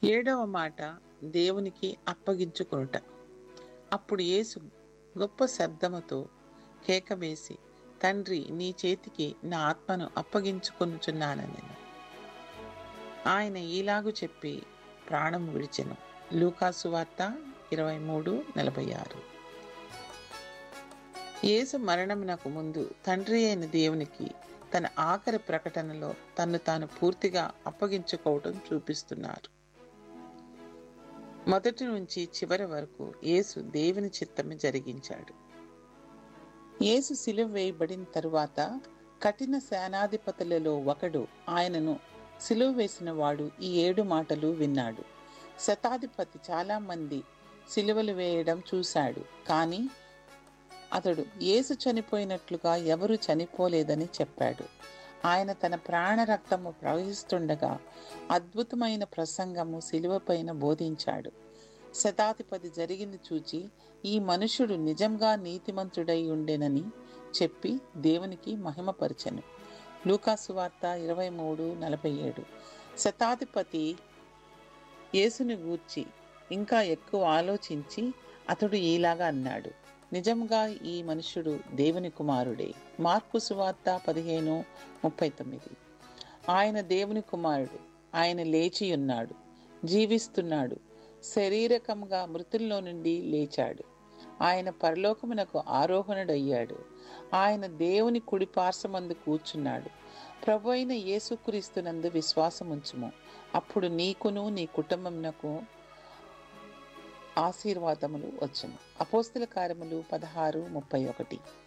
ఏడవ మాట దేవునికి అప్పగించుకొనుట అప్పుడు యేసు గొప్ప శబ్దముతో కేక వేసి తండ్రి నీ చేతికి నా ఆత్మను అప్పగించుకొనుచున్నానని ఆయన ఈలాగు చెప్పి ప్రాణం విడిచెను లూకాసు వార్త ఇరవై మూడు నలభై ఆరు యేసు మరణమునకు ముందు తండ్రి అయిన దేవునికి తన ఆఖరి ప్రకటనలో తన్ను తాను పూర్తిగా అప్పగించుకోవటం చూపిస్తున్నారు మొదటి నుంచి చివరి వరకు యేసు దేవుని చిత్తమే జరిగించాడు యేసు సిలువ వేయబడిన తరువాత కఠిన సేనాధిపతులలో ఒకడు ఆయనను సిలువ వేసిన వాడు ఈ ఏడు మాటలు విన్నాడు శతాధిపతి చాలా మంది సిలువలు వేయడం చూశాడు కానీ అతడు యేసు చనిపోయినట్లుగా ఎవరు చనిపోలేదని చెప్పాడు ఆయన తన ప్రాణ రక్తము ప్రవహిస్తుండగా అద్భుతమైన ప్రసంగము శిలువపైన బోధించాడు శతాధిపతి జరిగింది చూచి ఈ మనుషుడు నిజంగా నీతిమంతుడై ఉండెనని చెప్పి దేవునికి మహిమపరచెను లూకాసు వార్త ఇరవై మూడు నలభై ఏడు శతాధిపతి యేసుని గూర్చి ఇంకా ఎక్కువ ఆలోచించి అతడు ఈలాగా అన్నాడు నిజంగా ఈ మనుషుడు దేవుని కుమారుడే మార్కు సువార్త పదిహేను ముప్పై తొమ్మిది ఆయన దేవుని కుమారుడు ఆయన లేచి ఉన్నాడు జీవిస్తున్నాడు శరీరకంగా మృతుల్లో నుండి లేచాడు ఆయన పరలోకమునకు ఆరోహణుడయ్యాడు ఆయన దేవుని కుడి పార్శ్వమందు కూర్చున్నాడు ప్రభు అయిన యేసుక్రీస్తునందు విశ్వాసం ఉంచుము అప్పుడు నీకును నీ కుటుంబమునకు ఆశీర్వాదములు వచ్చును అపోస్తుల కార్యములు పదహారు ముప్పై ఒకటి